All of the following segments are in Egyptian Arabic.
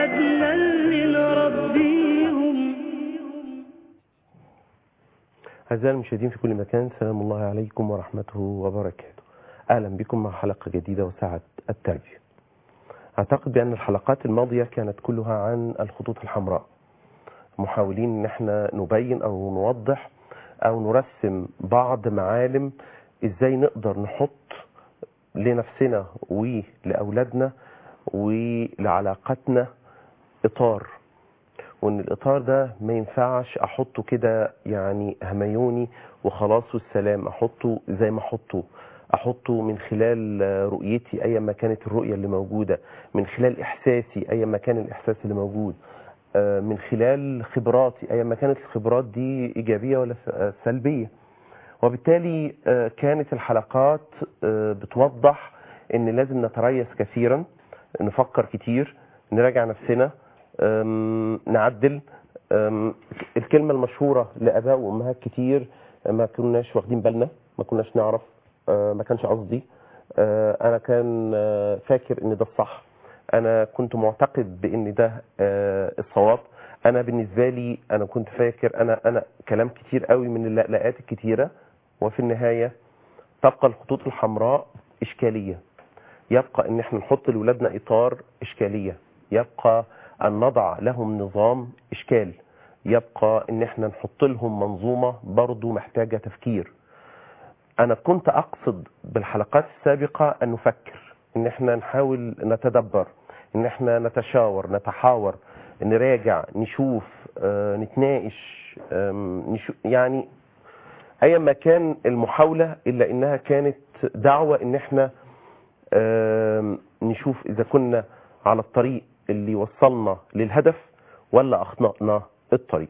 وعدنا لنربيهم أعزائي المشاهدين في كل مكان سلام الله عليكم ورحمته وبركاته أهلا بكم مع حلقة جديدة وساعة التربية أعتقد بأن الحلقات الماضية كانت كلها عن الخطوط الحمراء محاولين أن احنا نبين أو نوضح أو نرسم بعض معالم إزاي نقدر نحط لنفسنا ولأولادنا ولعلاقتنا إطار وان الاطار ده ما ينفعش احطه كده يعني هميوني وخلاص والسلام احطه زي ما احطه احطه من خلال رؤيتي ايا ما كانت الرؤيه اللي موجوده من خلال احساسي ايا ما كان الاحساس اللي موجود آه، من خلال خبراتي ايا ما كانت الخبرات دي ايجابيه ولا س- سلبيه وبالتالي آه، كانت الحلقات آه، بتوضح ان لازم نتريث كثيرا نفكر كتير نراجع نفسنا أم، نعدل أم، الكلمة المشهورة لآباء وأمهات كتير ما كناش واخدين بالنا ما كناش نعرف أه، ما كانش قصدي أه، أنا كان أه، فاكر إن ده الصح أنا كنت معتقد بإن ده أه، الصواب أنا بالنسبة لي أنا كنت فاكر أنا أنا كلام كتير قوي من اللقلقات الكتيرة وفي النهاية تبقى الخطوط الحمراء إشكالية يبقى ان احنا نحط لولادنا اطار اشكاليه يبقى ان نضع لهم نظام اشكال يبقى ان احنا نحط لهم منظومه برضو محتاجه تفكير انا كنت اقصد بالحلقات السابقه ان نفكر ان احنا نحاول نتدبر ان احنا نتشاور نتحاور نراجع نشوف آه، نتناقش آم، نشوف يعني ايا ما كان المحاوله الا انها كانت دعوه ان احنا آم، نشوف اذا كنا على الطريق اللي وصلنا للهدف ولا اخطأنا الطريق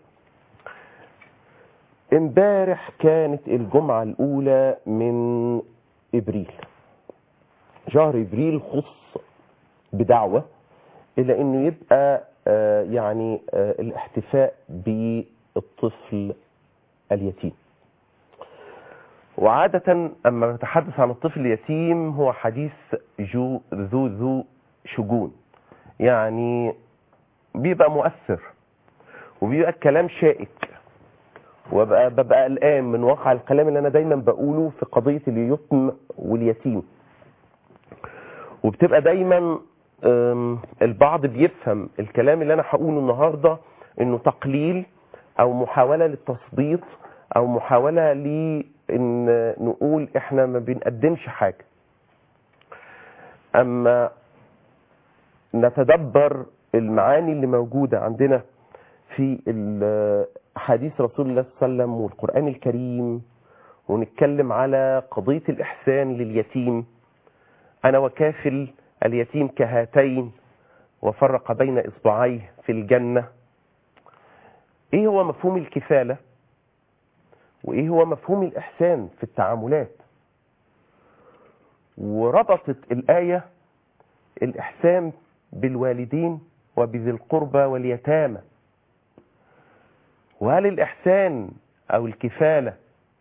امبارح كانت الجمعة الاولى من ابريل شهر ابريل خص بدعوة الى انه يبقى آه، يعني آه، الاحتفاء بالطفل اليتيم وعادة أما نتحدث عن الطفل اليتيم هو حديث جو ذو ذو شجون يعني بيبقى مؤثر وبيبقى الكلام شائك وببقى ببقى قلقان من واقع الكلام اللي أنا دايما بقوله في قضية اليتم واليتيم وبتبقى دايما أم، البعض بيفهم الكلام اللي أنا هقوله النهاردة إنه تقليل أو محاولة للتثبيط أو محاولة لإن نقول إحنا ما بنقدمش حاجة أما نتدبر المعاني اللي موجودة عندنا في ال- حديث رسول الله صلى الله عليه وسلم والقرآن الكريم ونتكلم على قضية الإحسان لليتيم أنا وكافل اليتيم كهاتين وفرق بين إصبعيه في الجنة إيه هو مفهوم الكفالة وإيه هو مفهوم الإحسان في التعاملات وربطت الآية الإحسان بالوالدين وبذي القربى واليتامى وهل الإحسان أو الكفالة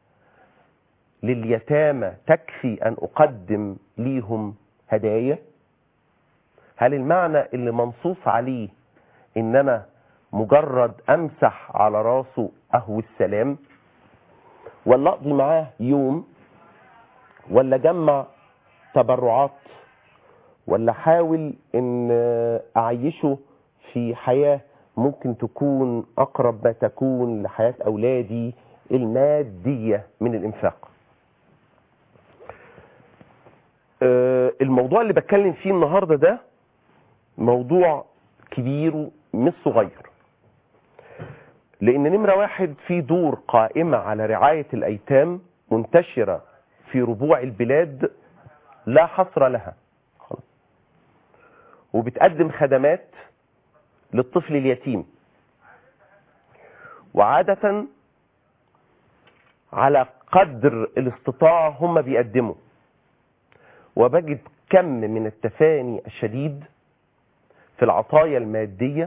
لليتامى تكفي أن أقدم ليهم هدايا هل المعنى اللي منصوص عليه إن أنا مجرد أمسح على راسه أهو السلام ولا أقضي معاه يوم ولا جمع تبرعات ولا احاول ان اعيشه في حياة ممكن تكون اقرب ما تكون لحياة اولادي المادية من الانفاق آه، الموضوع اللي بتكلم فيه النهاردة ده موضوع كبير مش صغير لان نمرة واحد في دور قائمة على رعاية الايتام منتشرة في ربوع البلاد لا حصر لها خلاص. وبتقدم خدمات للطفل اليتيم وعادة على قدر الاستطاعة هم بيقدموا وبجد كم من التفاني الشديد في العطايا المادية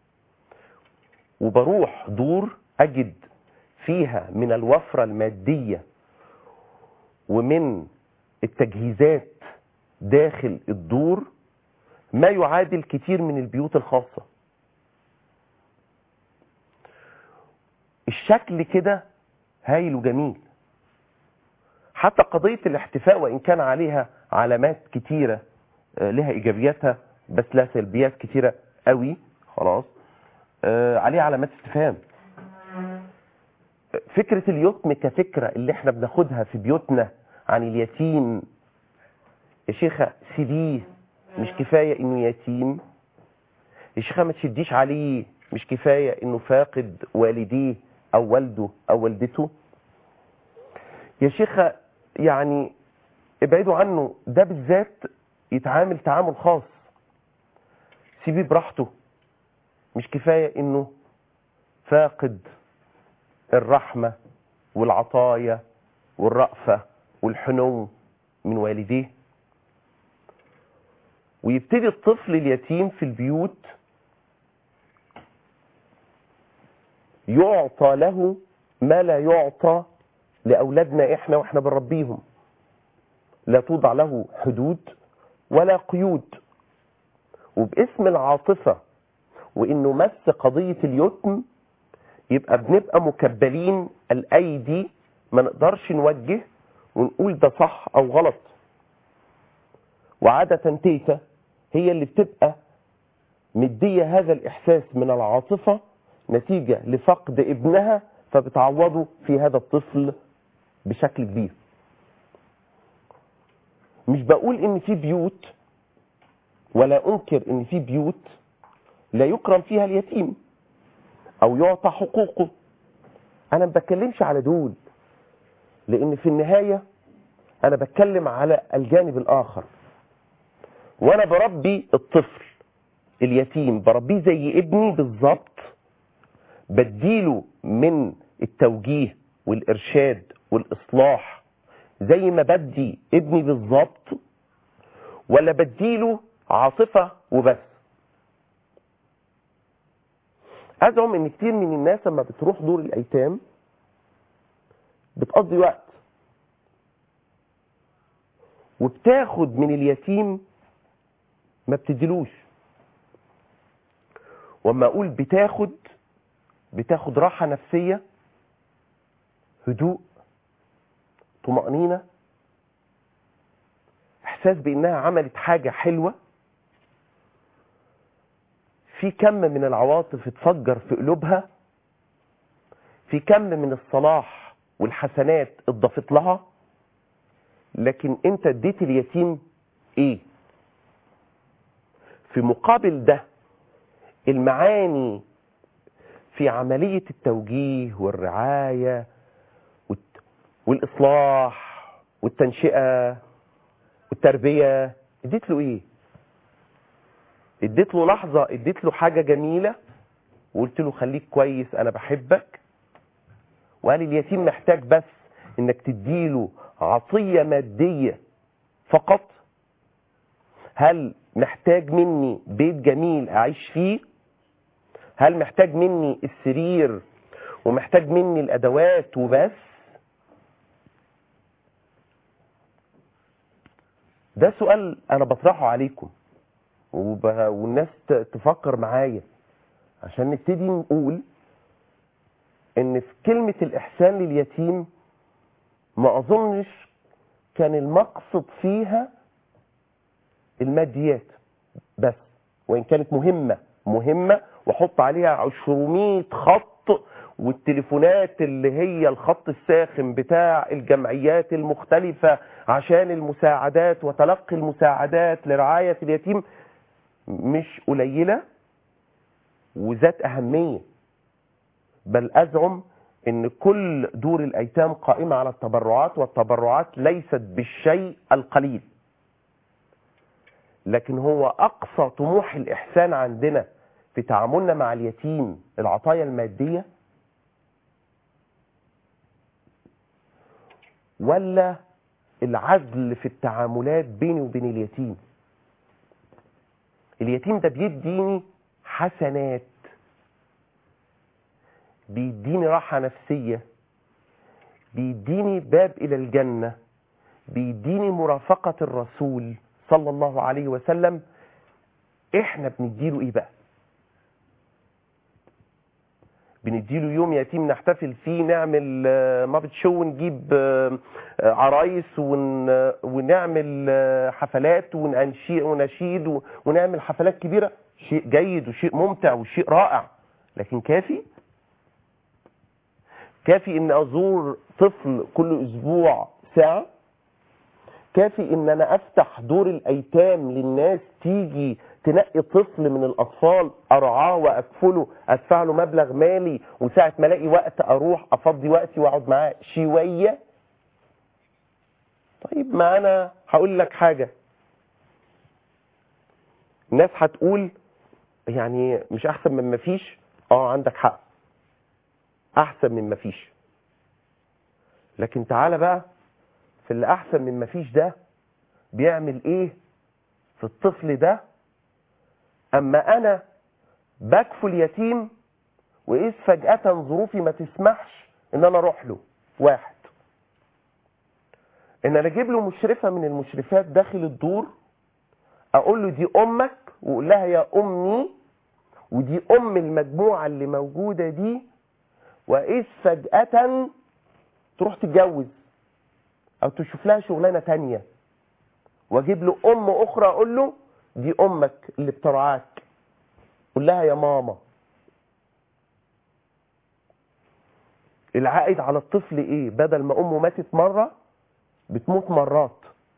وبروح دور أجد فيها من الوفرة المادية ومن التجهيزات داخل الدور ما يعادل كتير من البيوت الخاصة الشكل كده هايل وجميل حتى قضية الاحتفاء وإن كان عليها علامات كتيرة آه، لها إيجابياتها بس لها سلبيات كتيرة قوي خلاص آه، عليها علامات استفهام فكرة اليتم كفكرة اللي احنا بناخدها في بيوتنا عن اليتيم يا شيخة سيبيه مش كفاية انه يتيم يا شيخة ما تشديش عليه مش كفاية انه فاقد والديه او والده او والدته يا شيخة يعني ابعدوا عنه ده بالذات يتعامل تعامل خاص سيبيه براحته مش كفاية انه فاقد الرحمة والعطايا والرأفة والحنو من والديه ويبتدي الطفل اليتيم في البيوت يعطى له ما لا يعطى لأولادنا إحنا وإحنا بنربيهم لا توضع له حدود ولا قيود وباسم العاطفة وإنه مس قضية اليتم يبقى بنبقى مكبلين الأيدي ما نقدرش نوجه ونقول ده صح أو غلط وعادة تيتا هي اللي بتبقى مدية هذا الإحساس من العاطفة نتيجة لفقد ابنها فبتعوضه في هذا الطفل بشكل كبير مش بقول ان في بيوت ولا انكر ان في بيوت لا يكرم فيها اليتيم او يعطى حقوقه انا ما بتكلمش على دول لان في النهاية انا بتكلم على الجانب الاخر وانا بربي الطفل اليتيم بربيه زي ابني بالظبط بديله من التوجيه والارشاد والاصلاح زي ما بدي ابني بالظبط ولا بديله عاطفة وبس ازعم ان كتير من الناس لما بتروح دور الايتام بتقضي وقت وبتاخد من اليتيم ما بتديلوش وما اقول بتاخد بتاخد راحة نفسية هدوء طمأنينة احساس بانها عملت حاجة حلوة في كم من العواطف اتفجر في قلوبها في كم من الصلاح والحسنات اتضافت لها لكن انت اديت اليتيم ايه في مقابل ده المعاني في عملية التوجيه والرعاية والت- والإصلاح والتنشئة والتربية اديت له ايه اديت له لحظة اديت له حاجة جميلة وقلت له خليك كويس انا بحبك وقال اليتيم محتاج بس انك تديله عطية مادية فقط هل محتاج مني بيت جميل اعيش فيه هل محتاج مني السرير ومحتاج مني الادوات وبس ده سؤال انا بطرحه عليكم وب... والناس ت- تفكر معايا عشان نبتدي نقول ان في كلمة الاحسان لليتيم ما اظنش كان المقصد فيها الماديات بس وان كانت مهمة مهمة واحط عليها عشرمية خط والتليفونات اللي هي الخط الساخن بتاع الجمعيات المختلفة عشان المساعدات وتلقي المساعدات لرعاية اليتيم مش قليلة وذات أهمية بل أزعم ان كل دور الايتام قائمة على التبرعات والتبرعات ليست بالشيء القليل لكن هو اقصى طموح الاحسان عندنا في تعاملنا مع اليتيم العطايا المادية ولا العدل في التعاملات بيني وبين اليتيم اليتيم ده بيديني حسنات بيديني راحة نفسية بيديني باب إلى الجنة بيديني مرافقة الرسول صلى الله عليه وسلم احنا بنديله ايه بقى بنديله يوم يتيم نحتفل فيه نعمل آه، مابت شو ونجيب آه، آه، عرايس ون آه، ونعمل آه، حفلات ونشيد ونشيد و- ونعمل حفلات كبيرة شيء جيد وشيء ممتع وشيء رائع لكن كافي كافي ان ازور طفل كل اسبوع ساعة كافي ان انا افتح دور الايتام للناس تيجي تنقي طفل من الاطفال ارعاه واكفله ادفع له مبلغ مالي وساعه ما الاقي وقت اروح افضي وقتي واقعد معاه شويه طيب ما انا هقول لك حاجه الناس هتقول يعني مش احسن من ما فيش اه عندك حق احسن من ما فيش لكن تعالى بقى في اللي احسن من ما فيش ده بيعمل ايه في الطفل ده اما انا بكفل يتيم واذ فجأة ظروفي ما تسمحش ان انا اروح له واحد ان انا اجيب له مشرفة من المشرفات داخل الدور اقول له دي امك واقول لها يا امي ودي ام المجموعة اللي موجودة دي واذ فجأة تروح تتجوز او تشوف لها شغلانة تانية واجيب له ام اخرى اقول له دي امك اللي بترعاك قول لها يا ماما العائد على الطفل ايه بدل ما امه ماتت مرة بتموت مرات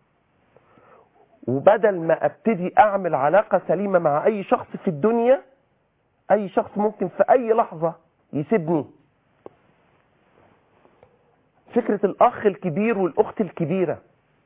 وبدل ما ابتدي اعمل علاقة سليمة مع اي شخص في الدنيا اي شخص ممكن في اي لحظة يسيبني فكرة الاخ الكبير والاخت الكبيرة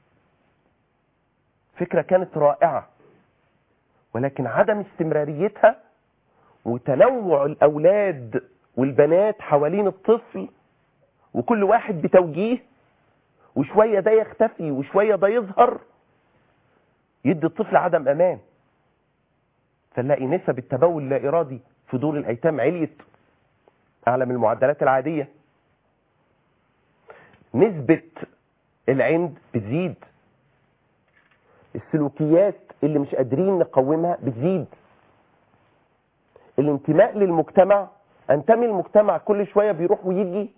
فكرة كانت رائعة ولكن عدم استمراريتها وتنوع الأولاد والبنات حوالين الطفل وكل واحد بتوجيه وشوية ده يختفي وشوية ده يظهر يدي الطفل عدم أمان فنلاقي نسب التبول اللا إرادي في دور الأيتام عليت أعلى من المعدلات العادية نسبة العند بتزيد السلوكيات اللي مش قادرين نقومها بتزيد الانتماء للمجتمع انتمي للمجتمع كل شويه بيروح ويجي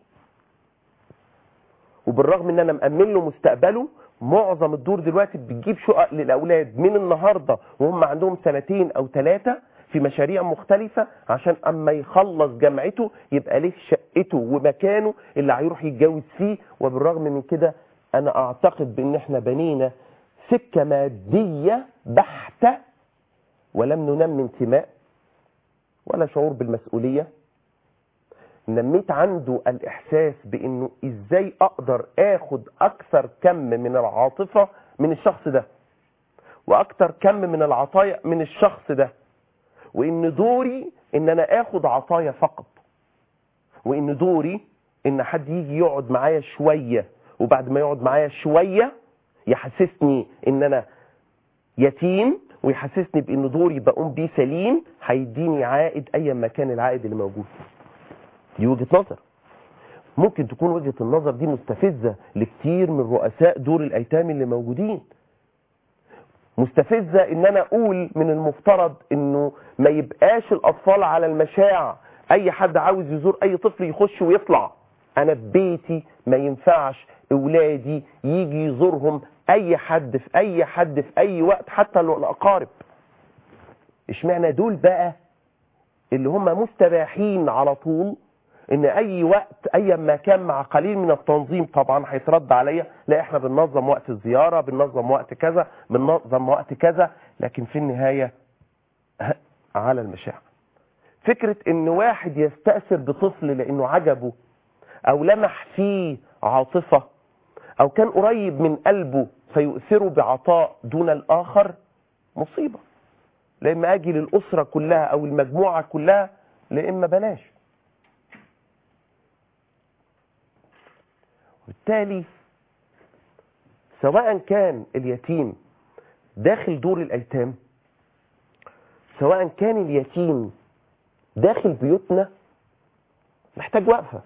وبالرغم ان انا مأمن له مستقبله معظم الدور دلوقتي بتجيب شقق للاولاد من النهارده وهم عندهم سنتين او ثلاثه في مشاريع مختلفة عشان اما يخلص جامعته يبقى له شقته ومكانه اللي هيروح يتجوز فيه وبالرغم من كده انا اعتقد بان احنا بنينا سكة مادية بحتة ولم ننمي انتماء ولا شعور بالمسؤولية نميت عنده الإحساس بأنه إزاي أقدر آخد أكثر كم من العاطفة من الشخص ده وأكثر كم من العطايا من الشخص ده وإن دوري إن أنا آخد عطايا فقط وإن دوري إن حد يجي يقعد معايا شوية وبعد ما يقعد معايا شوية يحسسني ان انا يتيم ويحسسني بان دوري بقوم بيه سليم هيديني عائد ايا ما كان العائد اللي موجود دي وجهه نظر ممكن تكون وجهه النظر دي مستفزه لكتير من رؤساء دور الايتام اللي موجودين مستفزه ان انا اقول من المفترض انه ما يبقاش الاطفال على المشاع اي حد عاوز يزور اي طفل يخش ويطلع انا في بيتي ما ينفعش اولادي يجي يزورهم اي حد في اي حد في اي وقت حتى لو الاقارب اشمعنى دول بقى اللي هم مستباحين على طول ان اي وقت اي ما كان مع قليل من التنظيم طبعا هيترد عليا لا احنا بننظم وقت الزيارة بننظم وقت كذا بننظم وقت كذا لكن في النهاية على المشاع فكرة ان واحد يستأثر بطفل لانه عجبه او لمح فيه عاطفة او كان قريب من قلبه فيؤثره بعطاء دون الاخر مصيبة لما اجي للاسرة كلها او المجموعة كلها لاما بلاش بالتالي سواء كان اليتيم داخل دور الايتام سواء كان اليتيم داخل بيوتنا محتاج وقفه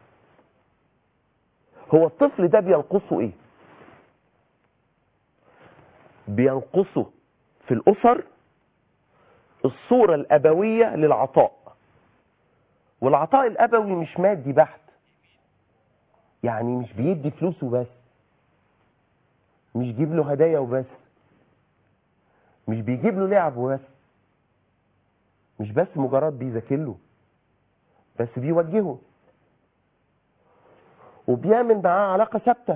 هو الطفل ده بينقصه ايه بينقصه في الاسر الصورة الابوية للعطاء والعطاء الابوي مش مادي بحت يعني مش بيدي فلوس وبس مش يجيب له هدايا وبس مش بيجيب له لعب وبس مش بس مجرد بيذاكر له بس بيوجهه وبيعمل معاه علاقة ثابتة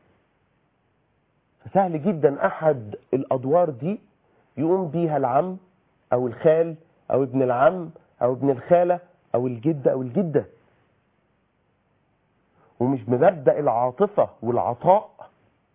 فسهل جدا أحد الأدوار دي يقوم بيها العم أو الخال أو ابن العم أو ابن الخالة أو الجد أو الجدة ومش بمبدأ العاطفة والعطاء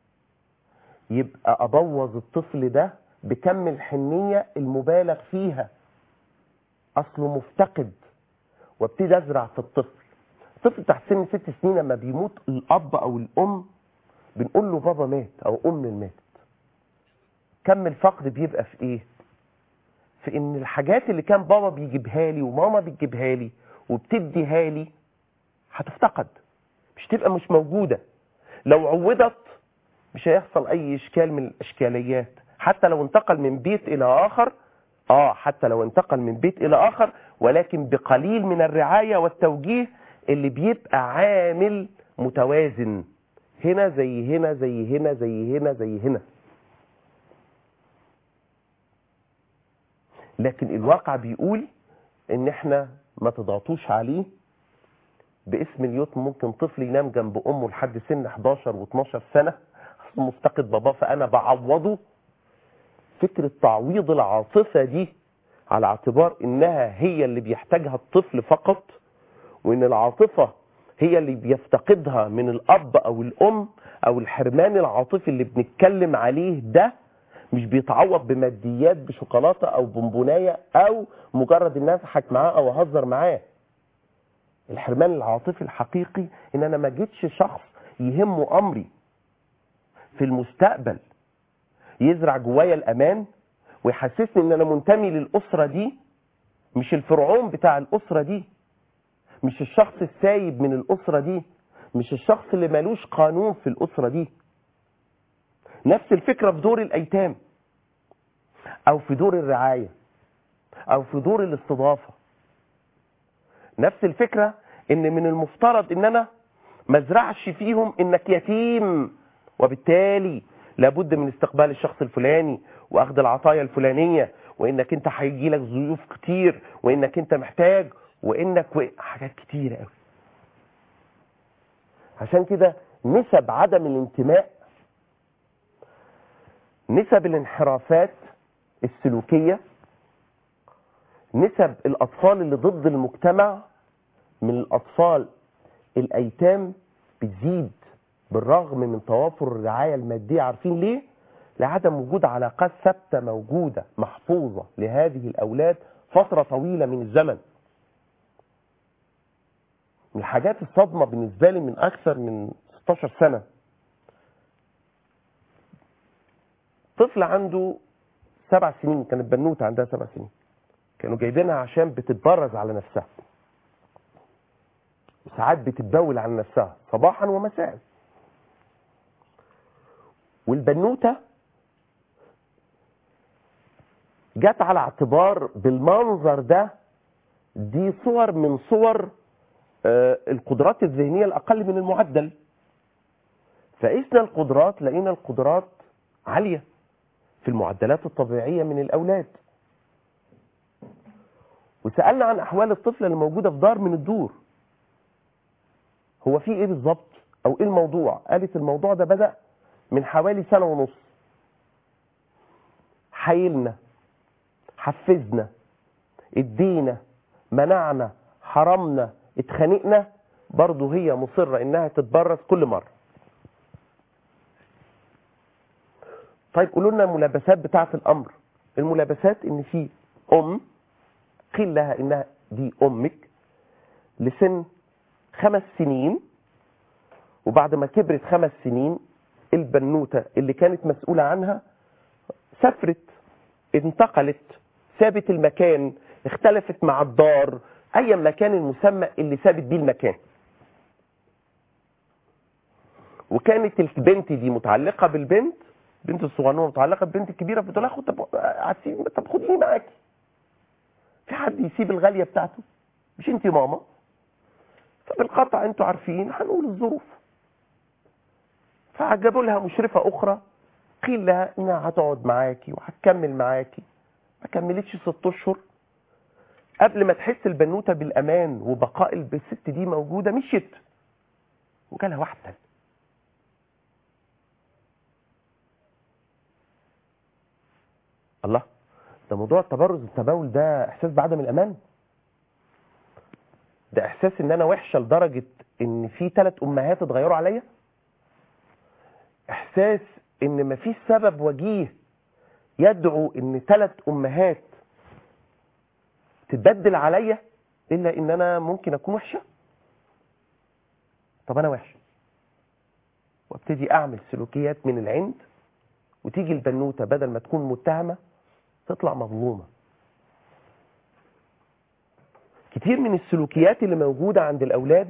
يبقى أبوظ الطفل ده بكم الحنية المبالغ فيها أصله مفتقد وابتدي أزرع في الطفل الطفل تحت سن ست سنين لما بيموت الأب أو الأم بنقول له بابا مات أو أم ماتت كم الفقد بيبقى في إيه؟ في إن الحاجات اللي كان بابا بيجيبها لي وماما بتجيبها لي وبتديها لي هتفتقد مش تبقى مش موجودة لو عوضت مش هيحصل أي إشكال من الإشكاليات حتى لو انتقل من بيت إلى آخر آه حتى لو انتقل من بيت إلى آخر ولكن بقليل من الرعاية والتوجيه اللي بيبقى عامل متوازن هنا زي هنا زي هنا زي هنا زي هنا لكن الواقع بيقول ان احنا ما تضغطوش عليه باسم اليوت ممكن طفل ينام جنب امه لحد سن 11 و12 سنه اصله مفتقد باباه فانا بعوضه فكره تعويض العاطفه دي على اعتبار انها هي اللي بيحتاجها الطفل فقط وان العاطفه هي اللي بيفتقدها من الاب او الام او الحرمان العاطفي اللي بنتكلم عليه ده مش بيتعوض بماديات بشوكولاته او بونبونايه او مجرد ان اضحك معاه او اهزر معاه الحرمان العاطفي الحقيقي ان انا ما جيتش شخص يهمه امري في المستقبل يزرع جوايا الامان ويحسسني ان انا منتمي للاسره دي مش الفرعون بتاع الاسره دي مش الشخص السايب من الاسره دي مش الشخص اللي ملوش قانون في الاسره دي نفس الفكره في دور الايتام او في دور الرعايه او في دور الاستضافه نفس الفكره ان من المفترض ان انا ما ازرعش فيهم انك يتيم وبالتالي لابد من استقبال الشخص الفلاني واخذ العطايا الفلانيه وانك انت هيجي لك ضيوف كتير وانك انت محتاج وانك و... حاجات كتيره قوي عشان كده نسب عدم الانتماء نسب الانحرافات السلوكيه نسب الاطفال اللي ضد المجتمع من الاطفال الايتام بتزيد بالرغم من توافر الرعايه الماديه عارفين ليه لعدم وجود علاقات ثابته موجوده محفوظه لهذه الاولاد فتره طويله من الزمن من الحاجات الصدمه بالنسبه لي من اكثر من 16 سنه طفل عنده سبع سنين كانت بنوته عندها سبع سنين كانوا جايبينها عشان بتتبرز على نفسها وساعات بتتبول على نفسها صباحا ومساء والبنوته جت على اعتبار بالمنظر ده دي صور من صور آه، القدرات الذهنيه الاقل من المعدل فقسنا القدرات لقينا القدرات عاليه في المعدلات الطبيعيه من الاولاد وسالنا عن احوال الطفله اللي موجوده في دار من الدور هو في ايه بالظبط او ايه الموضوع قالت الموضوع ده بدا من حوالي سنه ونص حايلنا حفزنا ادينا منعنا حرمنا اتخانقنا برضه هي مصرة انها تتبرز كل مرة طيب قولوا لنا الملابسات بتاعة الامر الملابسات ان في ام قيل لها انها دي امك لسن خمس سنين وبعد ما كبرت خمس سنين البنوتة اللي كانت مسؤولة عنها سافرت انتقلت سابت المكان اختلفت مع الدار ايا مكان المسمى اللي سابت بيه المكان وكانت البنت دي متعلقه بالبنت بنت الصغنونه متعلقه بالبنت الكبيره بتقول لها خد طب هتسيب طب خديني معاكي في حد يسيب الغاليه بتاعته مش انت ماما فبالقطع انتوا عارفين هنقول الظروف فعجبوا لها مشرفة أخرى قيل لها إنها هتقعد معاكي وهتكمل معاكي ما كملتش ست أشهر قبل ما تحس البنوتة بالأمان وبقاء الست دي موجودة مشيت وجالها واحد تاني الله ده موضوع التبرز التبول ده احساس بعدم الامان ده احساس ان انا وحشه لدرجه ان في ثلاث امهات اتغيروا عليا احساس ان مفيش سبب وجيه يدعو ان ثلاث امهات تتبدل عليا الا ان انا ممكن اكون وحشه طب انا وحشه وابتدي اعمل سلوكيات من العند وتيجي البنوته بدل ما تكون متهمه تطلع مظلومه كتير من السلوكيات اللي موجوده عند الاولاد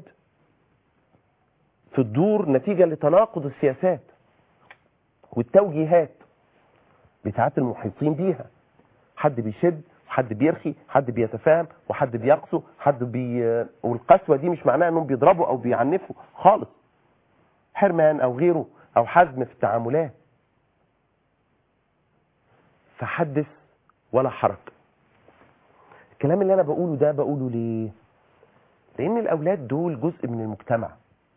في الدور نتيجه لتناقض السياسات والتوجيهات بتاعت المحيطين بيها حد بيشد حد بيرخي حد بيتفاهم وحد بيقسو حد بي... والقسوه دي مش معناها انهم بيضربوا او بيعنفوا خالص حرمان او غيره او حزم في التعاملات فحدث ولا حرج الكلام اللي انا بقوله ده بقوله ليه لان الاولاد دول جزء من المجتمع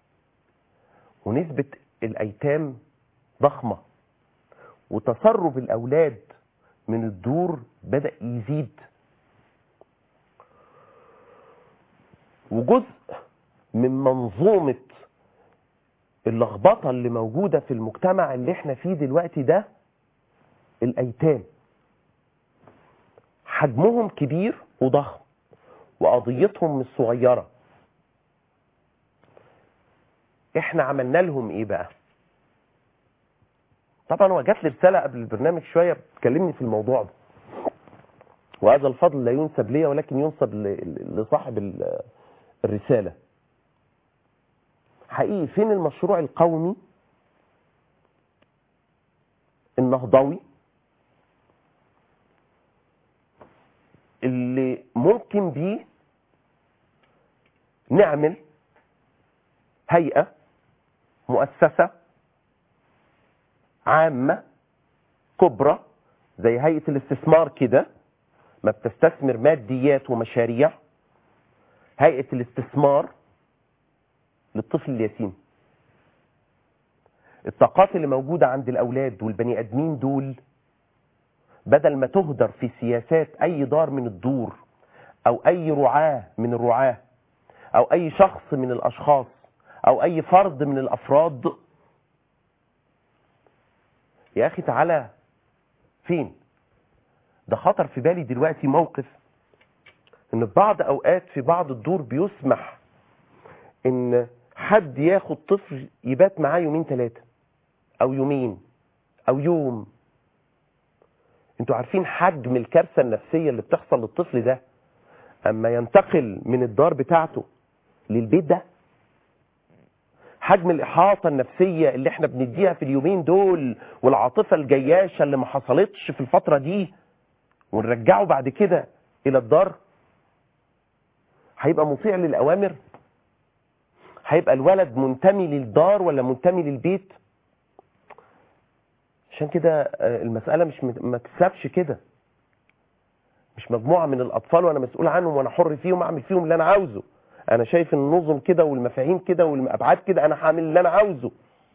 ونسبه الايتام ضخمه وتسرب الاولاد من الدور بدا يزيد وجزء من منظومه اللخبطه اللي موجوده في المجتمع اللي احنا فيه دلوقتي ده الايتام حجمهم كبير وضخم وقضيتهم مش صغيره احنا عملنا لهم ايه بقى طبعا هو جات لي رساله قبل البرنامج شويه بتكلمني في الموضوع ده وهذا الفضل لا ينسب لي ولكن ينسب لصاحب الرساله حقيقي فين المشروع القومي النهضوي اللي ممكن بيه نعمل هيئة مؤسسة عامة كبرى زي هيئة الاستثمار كده ما بتستثمر ماديات ومشاريع هيئة الاستثمار للطفل اليتيم الطاقات اللي موجودة عند الأولاد والبني آدمين دول بدل ما تهدر في سياسات أي دار من الدور أو أي رعاة من الرعاة أو أي شخص من الأشخاص أو أي فرد من الأفراد يا أخي تعالى فين ده خطر في بالي دلوقتي موقف ان في بعض اوقات في بعض الدور بيسمح ان حد ياخد طفل يبات معاه يومين ثلاثة او يومين او يوم انتوا عارفين حجم الكارثة النفسية اللي بتحصل للطفل ده اما ينتقل من الدار بتاعته للبيت ده حجم الإحاطة النفسية اللي احنا بنديها في اليومين دول والعاطفة الجياشة اللي ما حصلتش في الفترة دي ونرجعه بعد كده إلى الدار هيبقى مطيع للأوامر هيبقى الولد منتمي للدار ولا منتمي للبيت عشان كده المسألة مش ما تسابش كده مش مجموعة من الأطفال وأنا مسؤول عنهم وأنا حر فيهم أعمل فيهم اللي أنا عاوزه انا شايف النظم كده والمفاهيم كده والابعاد كده انا هعمل اللي انا عاوزه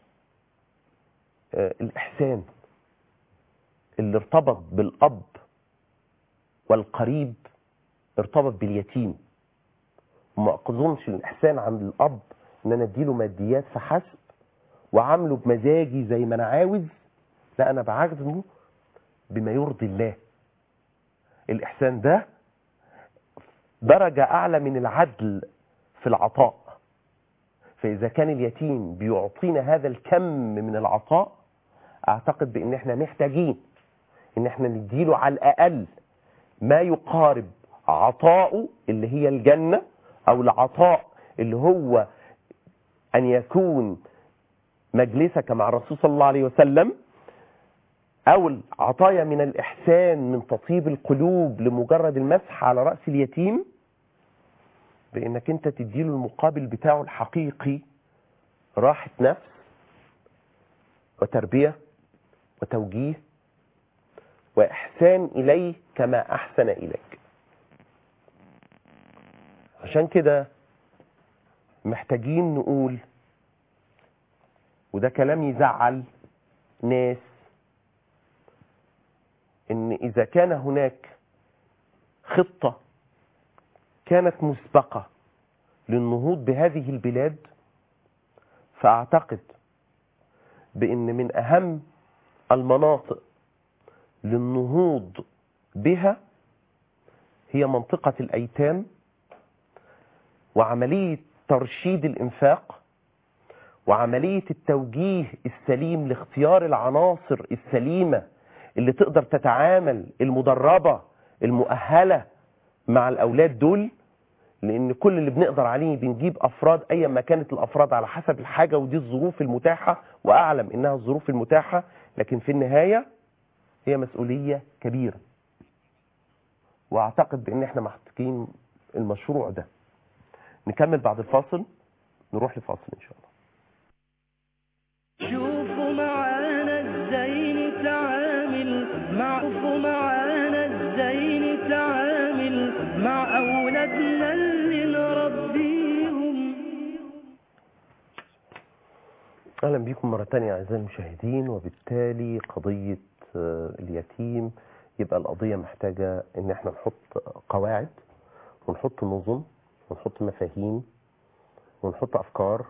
آه الاحسان اللي ارتبط بالاب والقريب ارتبط باليتيم وما اقظمش الاحسان عند الاب ان انا اديله ماديات فحسب وعامله بمزاجي زي ما انا عاوز لا انا بعاقبه بما يرضي الله الاحسان ده درجة أعلى من العدل في العطاء فإذا كان اليتيم بيعطينا هذا الكم من العطاء أعتقد بأن احنا محتاجين أن احنا نديله على الأقل ما يقارب عطاؤه اللي هي الجنة أو العطاء اللي هو أن يكون مجلسك مع الرسول صلى الله عليه وسلم أو العطايا من الإحسان من تطيب القلوب لمجرد المسح على رأس اليتيم بانك انت تديله المقابل بتاعه الحقيقي راحة نفس وتربية وتوجيه وإحسان إليه كما أحسن إليك عشان كده محتاجين نقول وده كلام يزعل ناس ان اذا كان هناك خطة كانت مسبقة للنهوض بهذه البلاد فاعتقد بان من اهم المناطق للنهوض بها هي منطقة الايتام وعملية ترشيد الانفاق وعملية التوجيه السليم لاختيار العناصر السليمة اللي تقدر تتعامل المدربة المؤهلة مع الأولاد دول لأن كل اللي بنقدر عليه بنجيب أفراد أيا ما كانت الأفراد على حسب الحاجة ودي الظروف المتاحة وأعلم إنها الظروف المتاحة لكن في النهاية هي مسؤولية كبيرة وأعتقد بأن احنا محتاجين المشروع ده نكمل بعد الفاصل نروح لفاصل إن شاء الله شوفوا معانا ازاي نتعامل مع شوفوا معانا ازاي نتعامل مع اولادنا اللي نربيهم اهلا بكم مره تانية اعزائي المشاهدين وبالتالي قضيه آه، اليتيم يبقى القضيه محتاجه ان احنا نحط قواعد ونحط نظم ونحط مفاهيم ونحط افكار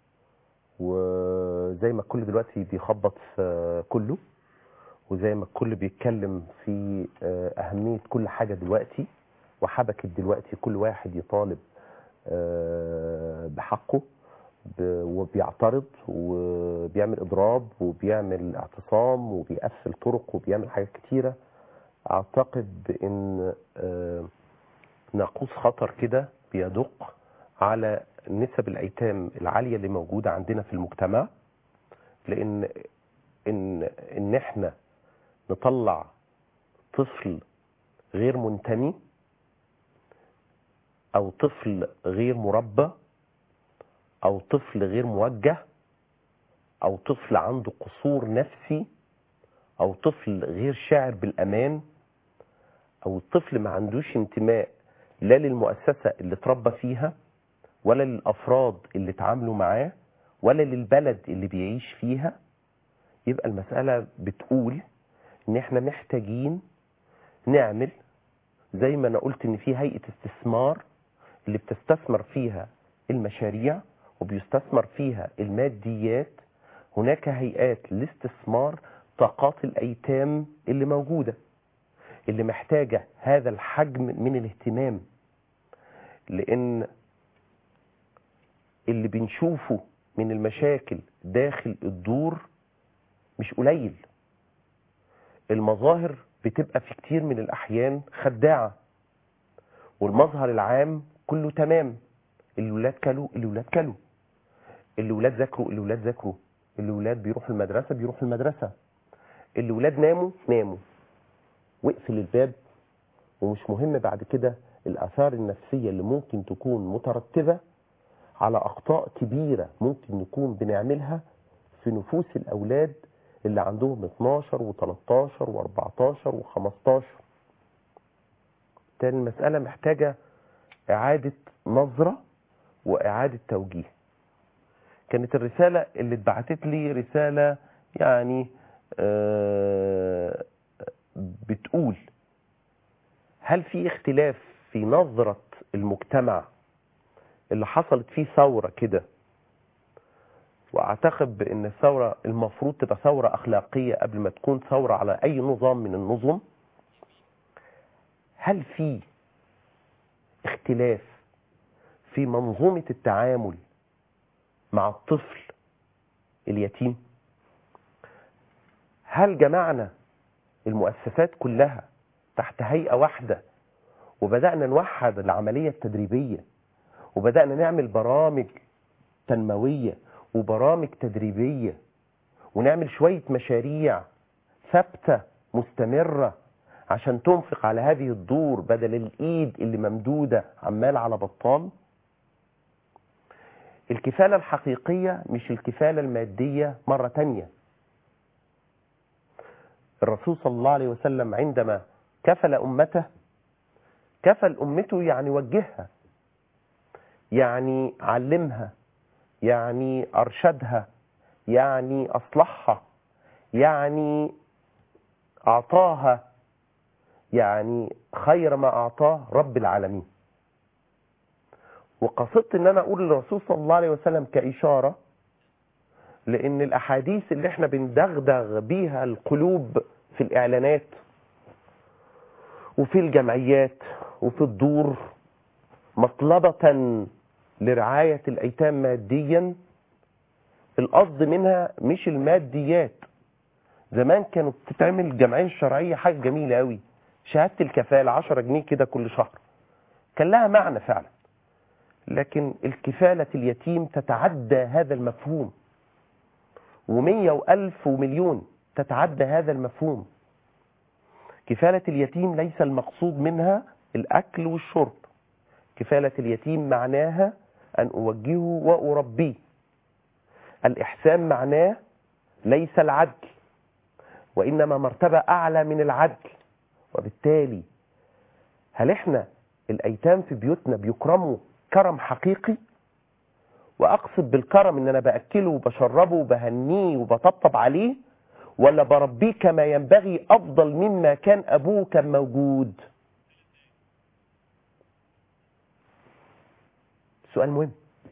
وزي ما الكل دلوقتي بيخبط في كله وزي ما الكل بيتكلم في آه، اهميه كل حاجه دلوقتي وحبكت دلوقتي كل واحد يطالب آه، بحقه ب- وبيعترض وبيعمل اضراب وبيعمل اعتصام وبيقفل طرق وبيعمل حاجات كتيره اعتقد بان آه، ناقوس خطر كده بيدق على نسب الايتام العاليه اللي موجوده عندنا في المجتمع لان ان ان احنا نطلع طفل غير منتمي او طفل غير مربى او طفل غير موجه او طفل عنده قصور نفسي او طفل غير شاعر بالامان او الطفل ما عندوش انتماء لا للمؤسسه اللي اتربى فيها ولا للافراد اللي اتعاملوا معاه ولا للبلد اللي بيعيش فيها يبقى المساله بتقول ان احنا محتاجين نعمل زي ما انا قلت ان في هيئه استثمار اللي بتستثمر فيها المشاريع وبيستثمر فيها الماديات هناك هيئات لاستثمار طاقات الايتام اللي موجوده اللي محتاجه هذا الحجم من الاهتمام لان اللي بنشوفه من المشاكل داخل الدور مش قليل المظاهر بتبقى في كتير من الأحيان خداعة والمظهر العام كله تمام الولاد كلوا الولاد كلوا الولاد ذاكروا الولاد ذاكروا الولاد بيروحوا المدرسة بيروحوا المدرسة الولاد ناموا ناموا واقفل الباب ومش مهم بعد كده الآثار النفسية اللي ممكن تكون مترتبة على أخطاء كبيرة ممكن نكون بنعملها في نفوس الأولاد اللي عندهم 12 و13 و14 و15 بالتالي المسألة محتاجة إعادة نظرة وإعادة توجيه كانت الرسالة اللي اتبعتت لي رسالة يعني آه، بتقول هل في اختلاف في نظرة المجتمع اللي حصلت فيه ثورة كده واعتقد بان الثورة المفروض تبقى ثورة اخلاقية قبل ما تكون ثورة على اي نظام من النظم هل في اختلاف في منظومة التعامل مع الطفل اليتيم هل جمعنا المؤسسات كلها تحت هيئة واحدة وبدأنا نوحد العملية التدريبية وبدأنا نعمل برامج تنموية وبرامج تدريبية ونعمل شوية مشاريع ثابتة مستمرة عشان تنفق على هذه الدور بدل الإيد اللي ممدودة عمال على بطال الكفالة الحقيقية مش الكفالة المادية مرة تانية الرسول صلى الله عليه وسلم عندما كفل أمته كفل أمته يعني وجهها يعني علمها يعني أرشدها يعني أصلحها يعني أعطاها يعني خير ما أعطاه رب العالمين وقصدت ان انا اقول للرسول صلى الله عليه وسلم كإشارة لان الاحاديث اللي احنا بندغدغ بيها القلوب في الاعلانات وفي الجمعيات وفي الدور مطلبة لرعاية الايتام ماديا القصد منها مش الماديات زمان كانت بتتعمل الجمعية الشرعية حاجة جميلة قوي شهادة الكفالة 10 جنيه كده كل شهر كان لها معنى فعلا لكن الكفالة اليتيم تتعدى هذا المفهوم ومية وألف ومليون تتعدى هذا المفهوم كفالة اليتيم ليس المقصود منها الأكل والشرب كفالة اليتيم معناها أن أوجهه وأربيه الإحسان معناه ليس العدل وإنما مرتبة أعلى من العدل وبالتالي هل إحنا الأيتام في بيوتنا بيكرموا كرم حقيقي واقصد بالكرم ان انا باكله وبشربه وبهنيه وبطبطب عليه ولا بربيه كما ينبغي افضل مما كان ابوه كان موجود سؤال مهم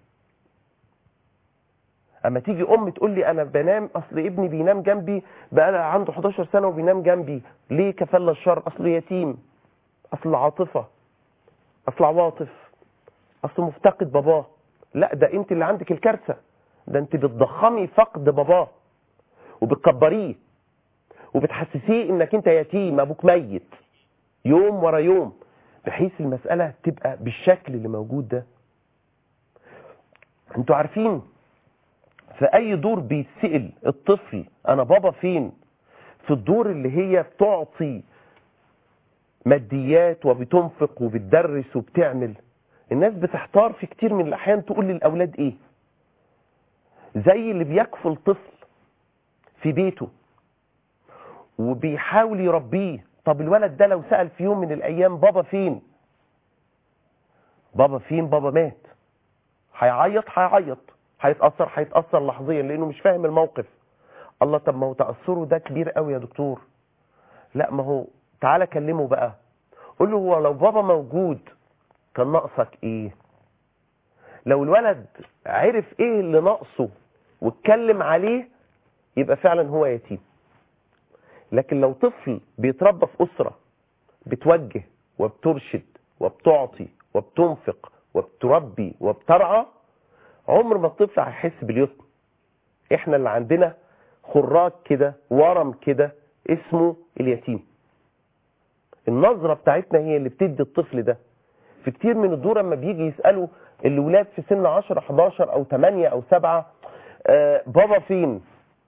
اما تيجي ام تقول لي انا بنام اصل ابني بينام جنبي بقى عنده 11 سنه وبينام جنبي ليه كفل الشر اصل يتيم اصل عاطفه اصل عواطف اصل مفتقد باباه لا ده انت اللي عندك الكارثه ده انت بتضخمي فقد باباه وبتكبريه وبتحسسيه انك انت يتيم ابوك ميت يوم ورا يوم بحيث المساله تبقى بالشكل اللي موجود ده انتوا عارفين في اي دور بيتسال الطفل انا بابا فين في الدور اللي هي بتعطي ماديات وبتنفق وبتدرس وبتعمل الناس بتحتار في كتير من الاحيان تقول للاولاد ايه زي اللي بيكفل طفل في بيته وبيحاول يربيه طب الولد ده لو سأل في يوم من الايام بابا فين بابا فين بابا مات هيعيط هيعيط هيتأثر هيتأثر لحظيا لانه مش فاهم الموقف الله طب ما هو تأثره ده كبير قوي يا دكتور لا ما هو تعالى كلمه بقى قول له هو لو بابا موجود كان ناقصك ايه لو الولد عرف ايه اللي ناقصه واتكلم عليه يبقى فعلا هو يتيم لكن لو طفل بيتربى في اسره بتوجه وبترشد وبتعطي وبتنفق وبتربي وبترعى عمر ما الطفل هيحس باليتم احنا اللي عندنا خراج كده ورم كده اسمه اليتيم النظرة بتاعتنا هي اللي بتدي الطفل ده في كتير من الدور لما بيجي يسألوا الولاد في سن 10 11 او 8 او 7 آه بابا فين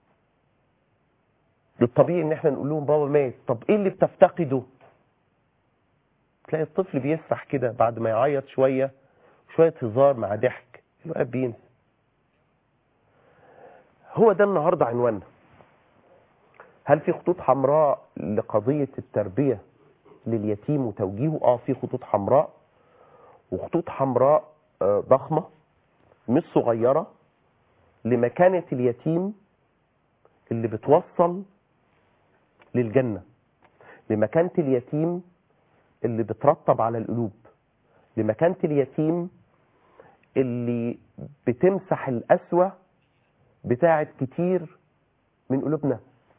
الطبيعي ان احنا نقول لهم بابا مات طب ايه اللي بتفتقده تلاقي الطفل بيسرح كده بعد ما يعيط شوية شوية هزار مع ضحك الوقت بينسى هو ده النهاردة عنواننا هل في خطوط حمراء لقضية التربية لليتيم وتوجيهه اه في خطوط حمراء وخطوط حمراء آه ضخمة مش صغيرة لمكانة اليتيم اللي بتوصل للجنة لمكانة اليتيم اللي بترطب على القلوب لمكانة اليتيم اللي بتمسح القسوة بتاعت كتير من قلوبنا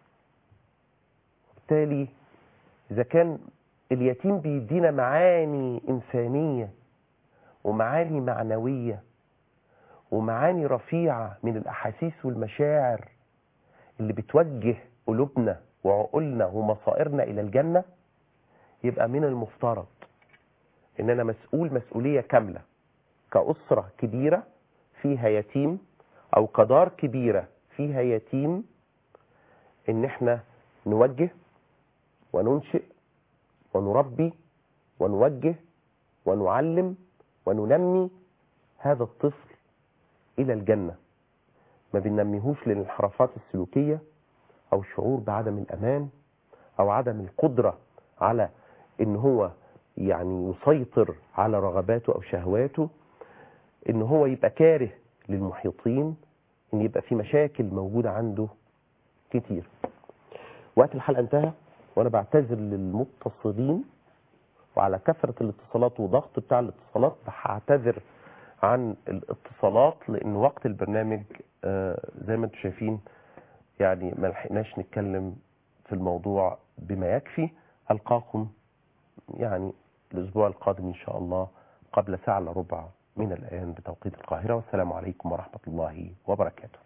بالتالي إذا كان اليتيم بيدينا معاني إنسانية ومعاني معنوية ومعاني رفيعة من الأحاسيس والمشاعر اللي بتوجه قلوبنا وعقولنا ومصائرنا إلى الجنة يبقى من المفترض إن أنا مسؤول مسؤولية كاملة كأسرة كبيرة فيها يتيم أو كدار كبيرة فيها يتيم إن إحنا نوجه وننشئ ونربي ونوجه ونعلم وننمي هذا الطفل الى الجنه ما بننميهوش للانحرافات السلوكيه او الشعور بعدم الامان او عدم القدره على ان هو يعني يسيطر على رغباته او شهواته ان هو يبقى كاره للمحيطين ان يبقى في مشاكل موجوده عنده كتير وقت الحلقه انتهى وانا بعتذر للمتصلين وعلى كثره الاتصالات وضغط بتاع الاتصالات هعتذر عن الاتصالات لان وقت البرنامج آه، زي ما انتم شايفين يعني ما لحقناش نتكلم في الموضوع بما يكفي القاكم يعني الاسبوع القادم ان شاء الله قبل ساعه الا ربع من الان بتوقيت القاهره والسلام عليكم ورحمه الله وبركاته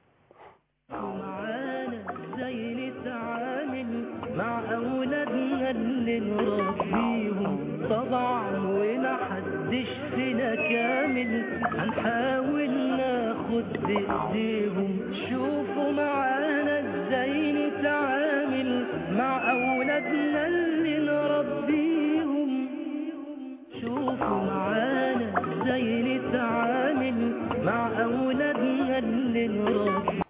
معانا ازاي نتعامل مع اولادنا اللي نربيهم طبعا ومحدش فينا كامل هنحاول ناخد بايديهم شوفوا معانا ازاي نتعامل مع اولادنا اللي نربيهم شوفوا معانا